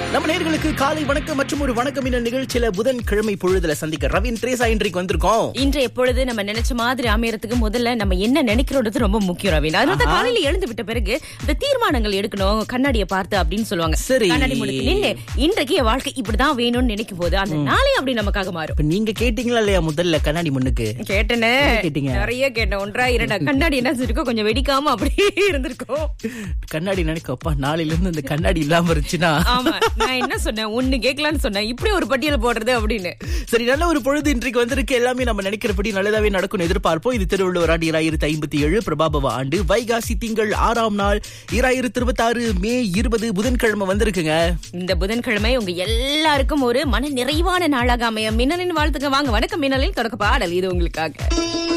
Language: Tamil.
நம்ம நேர்களுக்கு காலை வணக்கம் மற்றும் ஒரு வணக்கம் என்ற நிகழ்ச்சியில புதன்கிழமை பொழுதுல சந்திக்க ரவீன் திரேசா இன்றைக்கு வந்திருக்கோம் இன்று எப்பொழுது நம்ம நினைச்ச மாதிரி அமையறதுக்கு முதல்ல நம்ம என்ன நினைக்கிறோன்றது ரொம்ப முக்கியம் ரவீனா அதனால தான் காலையில எழுந்து விட்ட பிறகு இந்த தீர்மானங்கள் எடுக்கணும் கண்ணாடியை பார்த்து அப்படின்னு சொல்லுவாங்க சரி. கண்ணாடி முன்னுக்கு நின்னு இன்றைக்கு என் வாழ்க்கை இப்படிதான் வேணும்னு நினைக்கும் போது அந்த நாளே அப்படி நமக்காக மாறும் இப்ப நீங்க கேட்டீங்களா இல்லையா முதல்ல கண்ணாடி முன்னுக்கு கேட்டனே என்ன கேட்டீங்க? நிறைய கேட்டேன் ஒன்றா இரண்டா கண்ணாடி என்ன செஞ்சிருக்கோம் கொஞ்சம் வெடிக்காம அப்படியே இருந்திருக்கோம் கண்ணாடி நினைக்கப்பா நாளையில இருந்து இந்த கண்ணாடி இல்லாம இருந்துச்சுன்னா ஆமா நான் என்ன சொன்னேன் ஒண்ணு கேட்கலான்னு சொன்னேன் இப்படி ஒரு பட்டியல் போடுறது அப்படின்னு சரி நல்ல ஒரு பொழுது இன்றைக்கு வந்திருக்கு எல்லாமே நம்ம நினைக்கிறபடி நல்லதாவே நடக்கும் எதிர்பார்ப்போம் இது திருவள்ளுவர் ஆண்டு இராயிரத்தி ஐம்பத்தி ஏழு பிரபாபவ ஆண்டு வைகாசி திங்கள் ஆறாம் நாள் இராயிரத்தி இருபத்தி ஆறு மே இருபது புதன்கிழமை வந்திருக்குங்க இந்த புதன்கிழமை உங்க எல்லாருக்கும் ஒரு மன நிறைவான நாளாக அமைய மின்னலின் வாழ்த்துக்க வாங்க வணக்கம் மின்னலின் தொடக்க பாடல் இது உங்களுக்காக